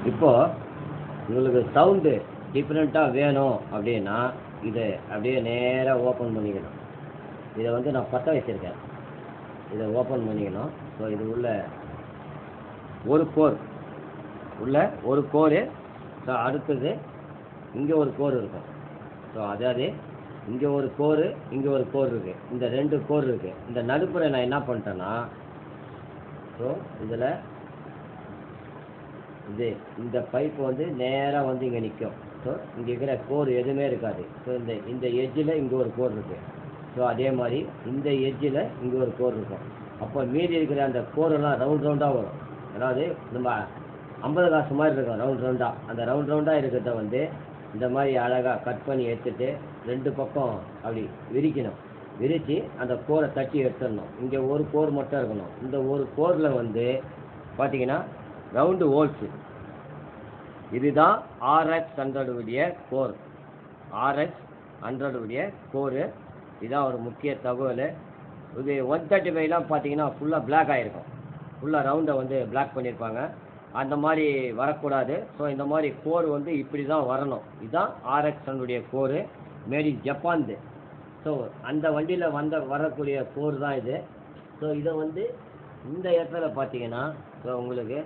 இப்போது உங்களுக்கு சவுண்டு டிஃப்ரெண்ட்டாக வேணும் அப்படின்னா இதை அப்படியே நேராக ஓப்பன் பண்ணிக்கணும் இதை வந்து நான் பற்ற வச்சுருக்கேன் இதை ஓப்பன் பண்ணிக்கணும் ஸோ இது உள்ள ஒரு கோர் உள்ள ஒரு கோர் ஸோ அடுத்தது இங்கே ஒரு கோர் இருக்கும் ஸோ அதாவது இங்கே ஒரு கோர் இங்கே ஒரு கோர் இருக்குது இந்த ரெண்டு கோர் இருக்குது இந்த நடுப்புற நான் என்ன பண்ணிட்டேன்னா ஸோ இதில் இது இந்த பைப் வந்து நேராக வந்து இங்கே நிற்கும் ஸோ இங்கே இருக்கிற கோர் எதுவுமே இருக்காது ஸோ இந்த இந்த எட்ஜில் இங்கே ஒரு கோர் இருக்குது ஸோ அதே மாதிரி இந்த எட்ஜில் இங்கே ஒரு கோர் இருக்கும் அப்போ மீதி இருக்கிற அந்த கோரெல்லாம் ரவுண்ட் ரவுண்டாக வரும் அதாவது நம்ம ஐம்பது காசு மாதிரி இருக்கும் ரவுண்ட் ரவுண்டாக அந்த ரவுண்ட் ரவுண்டாக இருக்கிறத வந்து இந்த மாதிரி அழகாக கட் பண்ணி எடுத்துட்டு ரெண்டு பக்கம் அப்படி விரிக்கணும் விரித்து அந்த கோரை தட்டி எடுத்துடணும் இங்கே ஒரு கோர் மட்டும் இருக்கணும் இந்த ஒரு கோரில் வந்து பார்த்தீங்கன்னா ரவுண்டு ஹோல்ஸு இதுதான் ஆர்எக்ஸ் ஹண்ட்ரடுடைய கோர் ஆர்எக்ஸ் ஹண்ட்ரடுடைய கோரு இதுதான் ஒரு முக்கிய தகவல் இது ஒன் தேர்ட்டி ஃபைவ்லாம் பார்த்தீங்கன்னா ஃபுல்லாக பிளாக் ஆகிருக்கும் ஃபுல்லாக ரவுண்டை வந்து பிளாக் பண்ணியிருப்பாங்க அந்த மாதிரி வரக்கூடாது ஸோ இந்த மாதிரி கோர் வந்து இப்படி தான் வரணும் இதுதான் ஆர்எக்ஸ் ஹண்ட்ரடுடைய கோரு மேட் இன் ஜப்பான்து ஸோ அந்த வண்டியில் வந்த வரக்கூடிய கோர் தான் இது ஸோ இதை வந்து இந்த இடத்துல பார்த்தீங்கன்னா ஸோ உங்களுக்கு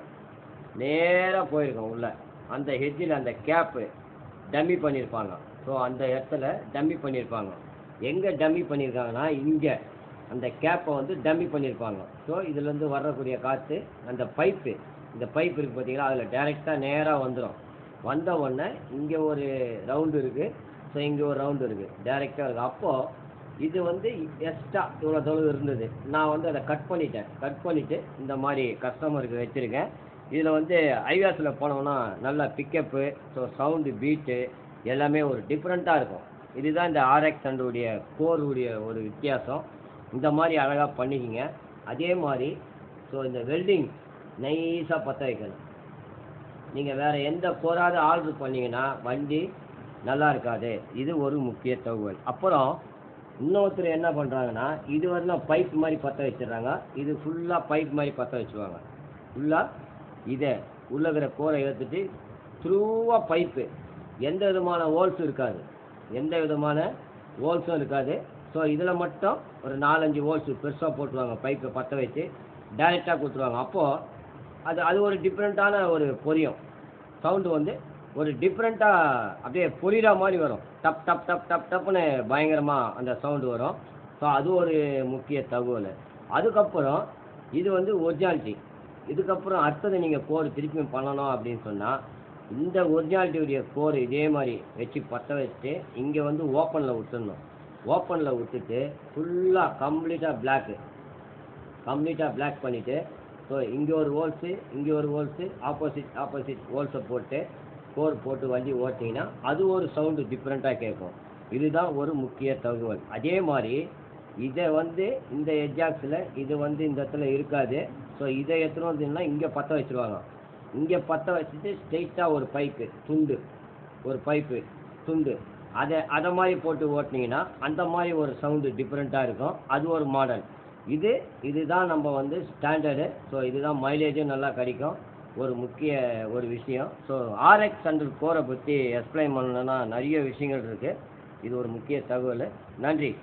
நேராக போயிருக்கோம் உள்ள அந்த ஹெட்ஜில் அந்த கேப்பு டம்மி பண்ணியிருப்பாங்க ஸோ அந்த இடத்துல டம்மி பண்ணியிருப்பாங்க எங்கே டம்மி பண்ணியிருக்காங்கன்னா இங்கே அந்த கேப்பை வந்து டம்மி பண்ணியிருப்பாங்க ஸோ இதுலேருந்து வரக்கூடிய காற்று அந்த பைப்பு இந்த பைப் இருக்குது பார்த்தீங்களா அதில் டைரெக்டாக நேராக வந்துடும் வந்த உடனே இங்கே ஒரு ரவுண்டு இருக்குது ஸோ இங்கே ஒரு ரவுண்டு இருக்குது டைரெக்டாக இருக்குது அப்போது இது வந்து எக்ஸ்ட்ரா இவ்வளோ தொலைவு இருந்தது நான் வந்து அதை கட் பண்ணிட்டேன் கட் பண்ணிவிட்டு இந்த மாதிரி கஸ்டமருக்கு வச்சுருக்கேன் இதில் வந்து ஐவியாஸில் போனோம்னா நல்லா பிக்கப்பு ஸோ சவுண்டு பீட்டு எல்லாமே ஒரு டிஃப்ரெண்ட்டாக இருக்கும் இதுதான் இந்த ஆர்எக்ஸ் ஹண்ட்ரடுடைய கோருடைய ஒரு வித்தியாசம் இந்த மாதிரி அழகாக பண்ணிக்கிங்க அதே மாதிரி ஸோ இந்த வெல்டிங் நைஸாக பற்ற வைக்கணும் நீங்கள் வேறு எந்த கோராவது ஆர்டர் பண்ணீங்கன்னா வண்டி நல்லா இருக்காது இது ஒரு முக்கிய தகவல் அப்புறம் இன்னொருத்தர் என்ன பண்ணுறாங்கன்னா இது வரலாம் பைப் மாதிரி பற்ற வச்சிடுறாங்க இது ஃபுல்லாக பைப் மாதிரி பற்ற வச்சுருவாங்க ஃபுல்லாக இதை உள்ள இருக்கிற கோரை எடுத்துட்டு த்ரூவாக பைப்பு எந்த விதமான ஹோல்ஸும் இருக்காது எந்த விதமான ஹோல்ஸும் இருக்காது ஸோ இதில் மட்டும் ஒரு நாலஞ்சு ஹோல்ஸ் பெருசாக போட்டுருவாங்க பைப்பை பற்ற வச்சு டைரெக்டாக கொடுத்துருவாங்க அப்போது அது அது ஒரு டிஃப்ரெண்ட்டான ஒரு பொரியும் சவுண்டு வந்து ஒரு டிஃப்ரெண்ட்டாக அப்படியே பொரியிற மாதிரி வரும் டப் டப் டப் டப் டப்னு பயங்கரமாக அந்த சவுண்டு வரும் ஸோ அது ஒரு முக்கிய தகவல் அதுக்கப்புறம் இது வந்து ஒரிஜினாலிட்டி இதுக்கப்புறம் அடுத்தது நீங்கள் கோர் திருப்பி பண்ணணும் அப்படின்னு சொன்னால் இந்த ஒரிஜினாலிட்டியுடைய கோர் இதே மாதிரி வச்சு பற்ற வச்சுட்டு இங்கே வந்து ஓப்பனில் விட்டுடணும் ஓப்பனில் விட்டுட்டு ஃபுல்லாக கம்ப்ளீட்டாக பிளாக்கு கம்ப்ளீட்டாக பிளாக் பண்ணிவிட்டு ஸோ இங்கே ஒரு ஹோல்ஸு இங்கே ஒரு ஹோல்ஸு ஆப்போசிட் ஆப்போசிட் ஹோல்ஸை போட்டு கோர் போட்டு வண்டி ஓட்டிங்கன்னா அது ஒரு சவுண்டு டிஃப்ரெண்ட்டாக கேட்கும் இதுதான் ஒரு முக்கிய தகவல் அதே மாதிரி இதை வந்து இந்த எஜாக்ஸில் இது வந்து இந்த இடத்துல இருக்காது ஸோ இதை எடுத்துகிட்டு வந்தீங்கன்னா இங்கே பற்ற வச்சுருவாங்க இங்கே பற்ற வச்சுட்டு ஸ்ட்ரெயிட்டாக ஒரு பைப்பு துண்டு ஒரு பைப்பு துண்டு அதை அதை மாதிரி போட்டு ஓட்டினீங்கன்னா அந்த மாதிரி ஒரு சவுண்டு டிஃப்ரெண்ட்டாக இருக்கும் அது ஒரு மாடல் இது இதுதான் நம்ம வந்து ஸ்டாண்டர்டு ஸோ இதுதான் மைலேஜும் நல்லா கிடைக்கும் ஒரு முக்கிய ஒரு விஷயம் ஸோ ஆர்எக்ஸ் ஹண்ட்ரட் கோரை பற்றி எக்ஸ்பிளைன் பண்ணணும்னா நிறைய விஷயங்கள் இருக்குது இது ஒரு முக்கிய தகவல் நன்றி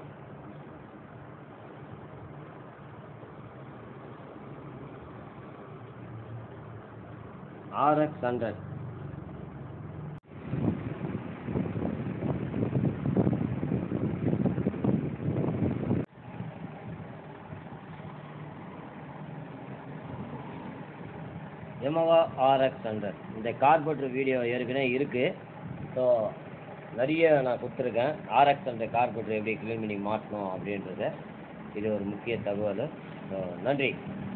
ஆர்எக்ஸ் ஹண்ட்ரட் எமவா ஆர்எக்ஸ் ஹண்ட்ரட் இந்த கார்பரேட்டர் வீடியோ ஏற்கனவே இருக்குது ஸோ நிறைய நான் கொடுத்துருக்கேன் ஆர்எக்ஸ் ஹண்ட்ரட் கார்பரேட்டர் எப்படி க்ளீன் பண்ணி மாட்டணும் அப்படின்றத இது ஒரு முக்கிய தகவல் ஸோ நன்றி